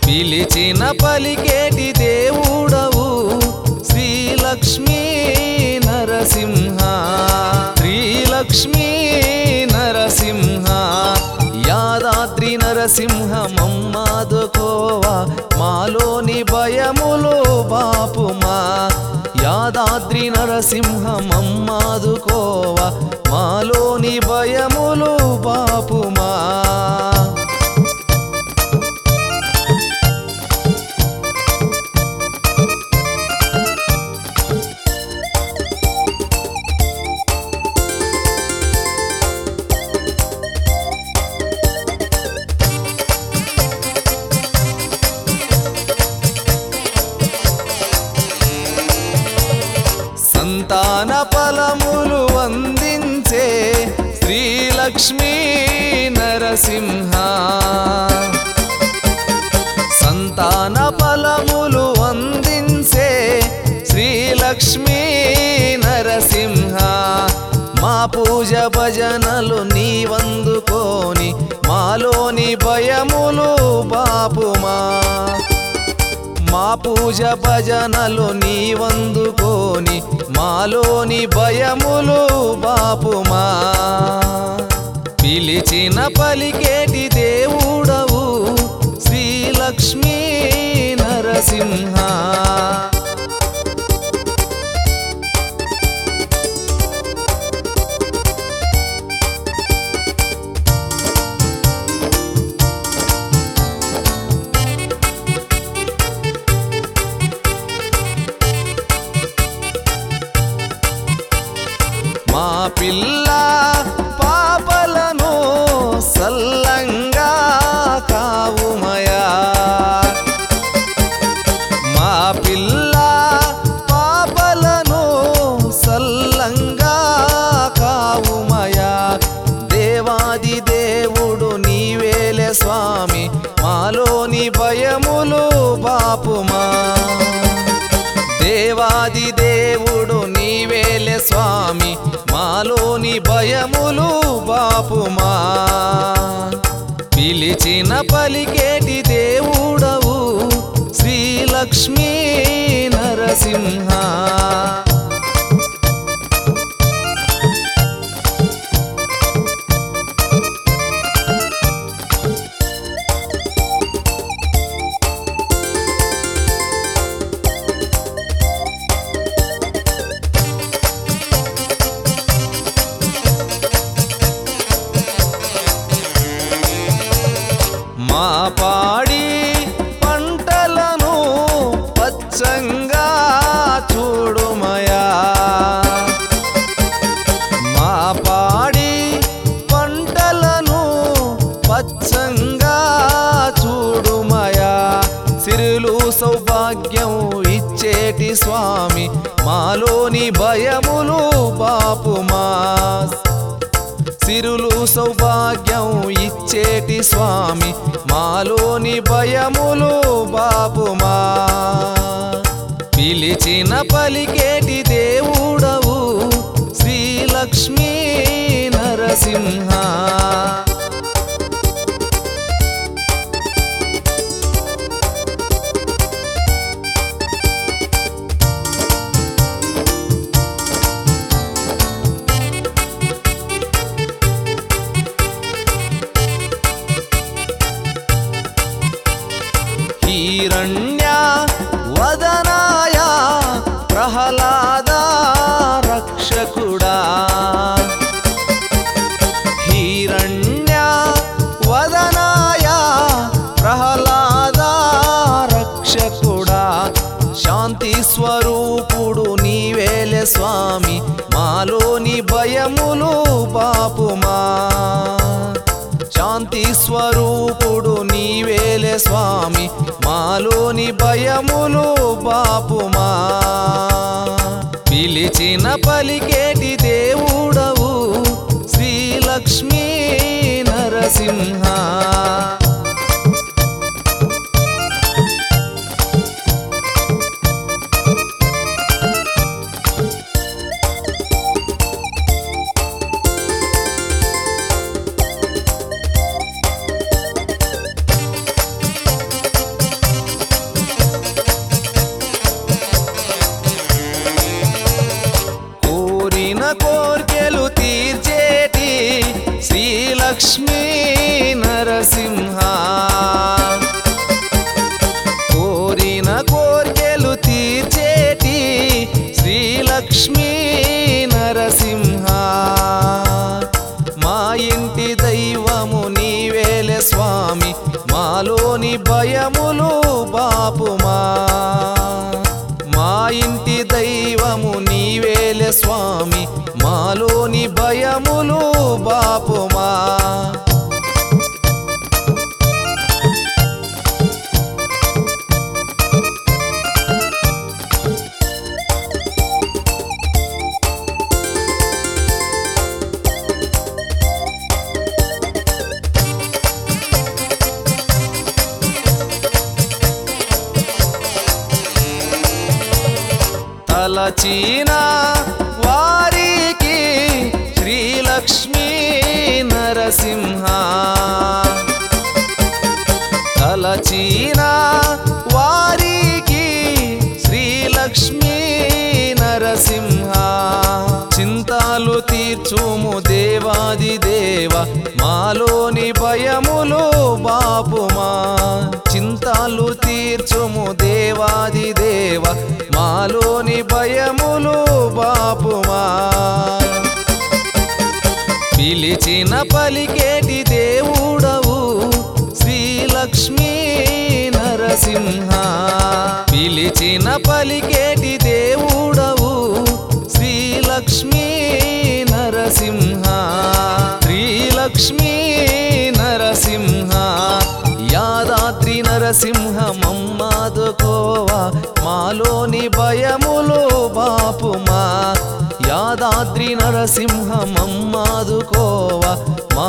పిలిచిన పలికేటి దేవుడవు శ్రీలక్ష్మీ నరసింహ శ్రీలక్ష్మీ నరసింహ యాదాద్రి నరసింహ మమ్మాదుకోవా మాలోని భయములు బాపుమా యాదాద్రి నరసింహ మమ్మాదుకోవా మాలోని భయములు బాపుమా సంతాన ఫలములు అందించే శ్రీలక్ష్మీ నరసింహ సంతాన ఫలములు అందించే శ్రీలక్ష్మీ నరసింహ మా పూజ భజనలు నీవందుకోని మాలోని భయములు బాపుమా మా పూజ భజనలు నీవందుకోని మాలోని భయములు బాపుమా పిలిచిన పలికేటి దేవుడవు శ్రీలక్ష్మీ నరసింహ మా పిల్ల పాపలను సల్లంగా కావుమయా మా పిల్ల పాపలను సల్లంగా కావుమయా దేవాది దేవుడు నీవేలే స్వామి మాలోని భయములు బాపుమా దేవాది దేవుడు నీవేలే స్వామి మాలోని భయములు బాపుమా పిలిచిన పలికేటి దేవుడవు శ్రీలక్ష్మీ నరసింహ మా పాడి పంటలను పచ్చంగా చూడుమయా మా పాడి పంటలను పచ్చంగా చూడుమయా సిరులు సౌభాగ్యం ఇచ్చేటి స్వామి మాలోని భయములు బాపుమా సిరులు సౌభాగ్యం ఇచ్చేటి స్వామి మాలోని భయములు బాపుమా పిలిచిన పలికేటి దేవుడవు శ్రీలక్ష్మీ నరసింహ హిరణ్య వదనాయ ప్రహ్లాద రక్షకుడా హిరణ్య వదనాయ ప్రహ్లాద రక్షకుడా శాంతి స్వరూపుడు నీవేలే స్వామి మాలోని భయములు బాపుమా శాంతి స్వరూపుడు నీవేలే స్వామి మాలోని భయములు బాపుమా పిలిచిన పలికేటి దేవుడవు శ్రీలక్ష్మీ నరసింహ లక్ష్మీ నరసింహ కోరిన కోర్కెలు తీర్చేటి శ్రీలక్ష్మీ నరసింహ మా ఇంటి దైవము నీవేలే స్వామి మాలోని భయములు బాపుమా మా ఇంటి దైవము నీవేలే స్వామి మాలోని భయములు బాపుమా తలచీన వారికి శ్రీలక్ష్మీ నరసింహ తలచీన వారికి శ్రీలక్ష్మీ నరసింహ చింతాలు తీర్చుము దేవాది దేవ మాలోని భయములు బాపుమా చింతాలు తీర్చుము దేవాది దేవ మాలోని భయములు బాపుమా పిలిచిన పలికేటి దేవుడవు శ్రీలక్ష్మీ నరసింహ పిలిచిన పలికేటి దేవుడవు శ్రీలక్ష్మీ నరసింహ శ్రీలక్ష్మీ నరసింహ యాదాద్రి నరసింహ మమ్మాదుకోవా మాలోని భయములు బాపుమా యాదాద్రి నరసింహ మమ్మాదుకోవా మా